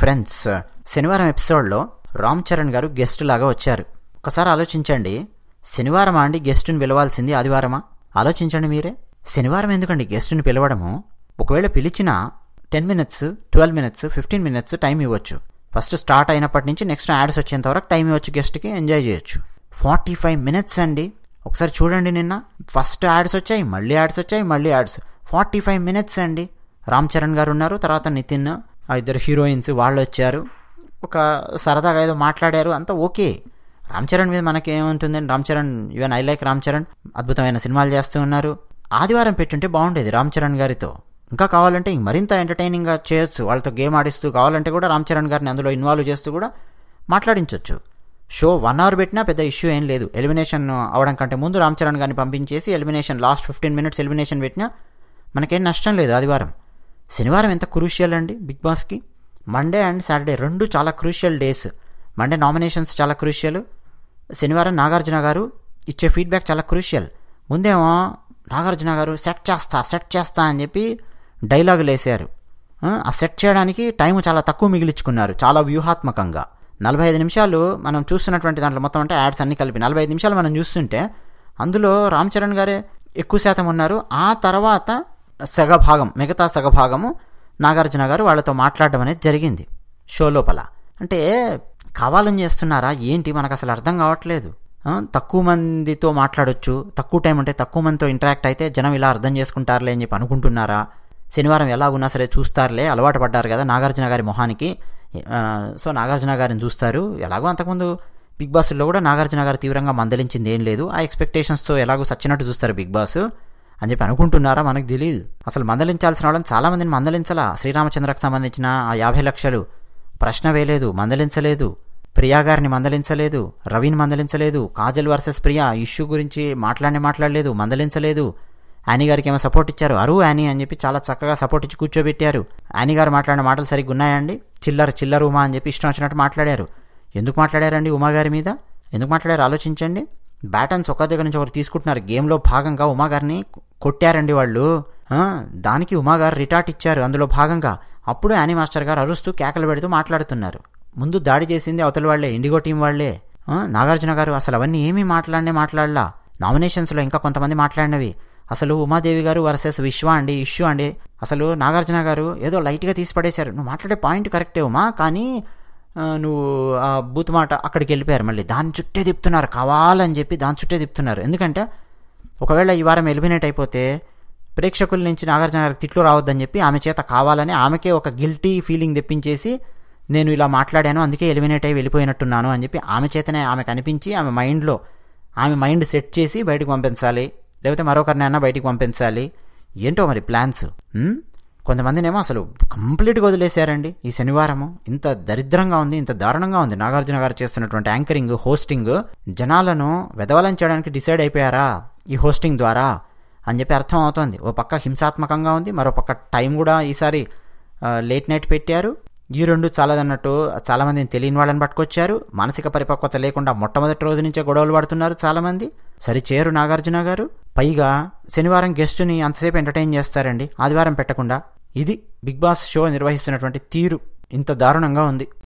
friends శనివారం ఎపిసోడ్లో రామ్ చరణ్ గారు గెస్ట్ లాగా వచ్చారు ఒకసారి ఆలోచించండి శనివారం అండి గెస్టుని పిలవాల్సింది ఆదివారమా ఆలోచించండి మీరే శనివారం ఎందుకండి గెస్టుని పిలవడము ఒకవేళ పిలిచినా ten minutes twelve minutes fifteen minutes time ఇవ్వచ్చు ఫస్ట్ స్టార్ట్ అయినప్పటి నుంచి నెక్స్ట్ యాడ్స్ వచ్చేంత వరకు టైం ఇవ్వచ్చు గెస్ట్కి ఎంజాయ్ చేయొచ్చు ఫార్టీ ఫైవ్ మినిట్స్ అండి ఒకసారి చూడండి నిన్న ఫస్ట్ యాడ్స్ వచ్చాయి మళ్ళీ యాడ్స్ వచ్చాయి మళ్ళీ యాడ్స్ ఫార్టీ ఫైవ్ మినిట్స్ అండి రామ్ చరణ్ గారు ఉన్నారు తర్వాత నితిన్ ఆ ఇద్దరు హీరోయిన్స్ వాళ్ళు వచ్చారు ఒక సరదాగా ఏదో మాట్లాడారు అంతా ఓకే రామ్ చరణ్ మీద మనకి ఏముంటుందండి Ram Charan even I like Ram Charan అద్భుతమైన సినిమాలు చేస్తూ ఉన్నారు ఆదివారం పెట్టుంటే బాగుండేది రామ్ చరణ్ గారితో ఇంకా కావాలంటే ఇంక మరింత ఎంటర్టైనింగ్గా చేయొచ్చు వాళ్ళతో గేమ్ ఆడిస్తూ కావాలంటే కూడా రామ్ చరణ్ గారిని అందులో ఇన్వాల్వ్ చేస్తూ కూడా మాట్లాడించవచ్చు షో వన్ అవర్ పెట్టినా పెద్ద ఇష్యూ ఏం లేదు ఎలిమినేషన్ అవడం కంటే ముందు రామ్ చరణ్ గారిని పంపించేసి elimination last fifteen minutes elimination పెట్టినా మనకేం నష్టం లేదు ఆదివారం శనివారం ఎంత క్రూషియల్ అండి బిగ్ బాస్కి మండే అండ్ సాటర్డే రెండు చాలా క్రూషియల్ డేస్ మండే నామినేషన్స్ చాలా క్రూషియల్ శనివారం నాగార్జున గారు ఇచ్చే ఫీడ్బ్యాక్ చాలా క్రూషియల్ ముందేమో నాగార్జున గారు సెట్ చేస్తా సెట్ చేస్తా అని చెప్పి డైలాగులు వేసారు ఆ సెట్ చేయడానికి టైం చాలా తక్కువ మిగిలించుకున్నారు చాలా వ్యూహాత్మకంగా నలభై ఐదు నిమిషాలు మనం చూస్తున్నటువంటి దాంట్లో మొత్తం అంటే యాడ్స్ అన్ని కలిపి నలభై ఐదు నిమిషాలు మనం చూస్తుంటే అందులో రామ్ చరణ్ గారే ఎక్కువ శాతం ఉన్నారు ఆ తర్వాత సగభాగం మిగతా సగభాగము నాగార్జున గారు వాళ్ళతో మాట్లాడడం అనేది జరిగింది షో లోపల అంటే కావాలని చేస్తున్నారా ఏంటి మనకు అసలు అర్థం కావట్లేదు తక్కువ మందితో మాట్లాడొచ్చు తక్కువ టైం ఉంటే తక్కువ మందితో ఇంటరాక్ట్ అయితే జనం ఇలా అర్థం చేసుకుంటారులే అని చెప్పి అనుకుంటున్నారా శనివారం ఎలాగున్నా సరే చూస్తారులే అలవాటు పడ్డారు కదా నాగార్జున గారి మొహానికి సో నాగార్జున గారిని చూస్తారు ఎలాగో అంతకుముందు బిగ్ బాస్లో కూడా నాగార్జున గారు తీవ్రంగా మందలించింది ఏం లేదు ఆ ఎక్స్పెక్టేషన్స్తో ఎలాగో సచ్చినట్టు చూస్తారు బిగ్ బాస్ అని చెప్పి అనుకుంటున్నారా మనకు తెలియదు అసలు మందలించాల్సిన వాళ్ళని చాలామందిని మందలించలా శ్రీరామచంద్రకు సంబంధించిన ఆ యాభై లక్షలు ప్రశ్న వేయలేదు మందలించలేదు ప్రియా గారిని మందలించలేదు రవిని మందలించలేదు కాజల్ వర్సెస్ ప్రియా ఇష్యూ గురించి మాట్లాడనే మాట్లాడలేదు మందలించలేదు యానీ గారికి ఏమో సపోర్ట్ ఇచ్చారు అరు యానీ అని చెప్పి చాలా చక్కగా సపోర్ట్ ఇచ్చి కూర్చోబెట్టారు యానీ గారు మాట్లాడిన మాటలు సరిగ్గా ఉన్నాయండి చిల్లర చిల్లర ఉమా అని చెప్పి ఇష్టం వచ్చినట్టు మాట్లాడారు ఎందుకు మాట్లాడారండి ఉమా గారి మీద ఎందుకు మాట్లాడారు ఆలోచించండి బ్యాటన్స్ ఒక దగ్గర నుంచి ఒకరు తీసుకుంటున్నారు గేమ్లో భాగంగా ఉమా గారిని కొట్టారండి వాళ్ళు దానికి ఉమా గారు రిటార్ట్ ఇచ్చారు అందులో భాగంగా అప్పుడు యానీ మాస్టర్ గారు అరుస్తూ కేకలు పెడుతూ మాట్లాడుతున్నారు ముందు దాడి చేసింది అవతల వాళ్లే ఇండిగో టీం వాళ్లే నాగార్జున గారు అసలు అవన్నీ ఏమీ మాట్లాడనే మాట్లాడలా నామినేషన్స్లో ఇంకా కొంతమంది మాట్లాడినవి అసలు ఉమాదేవి గారు వర్సెస్ విశ్వ అండి ఇష్యూ అండి అసలు నాగార్జున గారు ఏదో లైట్గా తీసి పడేశారు నువ్వు మాట్లాడే పాయింట్ కరెక్టే ఉమా కానీ నువ్వు ఆ బూత్ మాట అక్కడికి వెళ్ళిపోయారు మళ్ళీ దాని చుట్టే తిప్పుతున్నారు కావాలని చెప్పి దాని చుట్టే తిప్పుతున్నారు ఎందుకంటే ఒకవేళ ఈ వారం ఎలిమినేట్ అయిపోతే ప్రేక్షకుల నుంచి నాగార్జున గారికి తిట్లు రావద్దని చెప్పి ఆమె చేత కావాలని ఆమెకే ఒక గిల్టీ ఫీలింగ్ తెప్పించేసి నేను ఇలా మాట్లాడాను అందుకే ఎలిమినేట్ అయ్యి వెళ్ళిపోయినట్టున్నాను అని చెప్పి ఆమె చేతనే ఆమె కనిపించి ఆమె మైండ్లో ఆమె మైండ్ సెట్ చేసి బయటకు పంపించాలి లేకపోతే మరొకరినైనా బయటికి పంపించాలి ఏంటో మరి ప్లాన్స్ కొంతమందినేమో అసలు కంప్లీట్గా వదిలేశారండి ఈ శనివారము ఇంత దరిద్రంగా ఉంది ఇంత దారుణంగా ఉంది నాగార్జున గారు చేస్తున్నటువంటి యాంకరింగ్ హోస్టింగ్ జనాలను వెదవలం చేయడానికి డిసైడ్ అయిపోయారా ఈ హోస్టింగ్ ద్వారా అని చెప్పి అర్థం అవుతుంది ఓ పక్క హింసాత్మకంగా ఉంది మరో పక్క టైం కూడా ఈసారి లేట్ నైట్ పెట్టారు ఈ రెండు చాలదన్నట్టు చాలామందిని తెలియని వాళ్ళని పట్టుకొచ్చారు మానసిక పరిపక్వత లేకుండా మొట్టమొదటి రోజు నుంచే గొడవలు పడుతున్నారు చాలామంది సరి చేరు నాగార్జున గారు పైగా శనివారం గెస్టుని అంతసేపు ఎంటర్టైన్ చేస్తారండి ఆదివారం పెట్టకుండా ఇది బిగ్ బాస్ షో నిర్వహిస్తున్నటువంటి తీరు ఇంత దారుణంగా ఉంది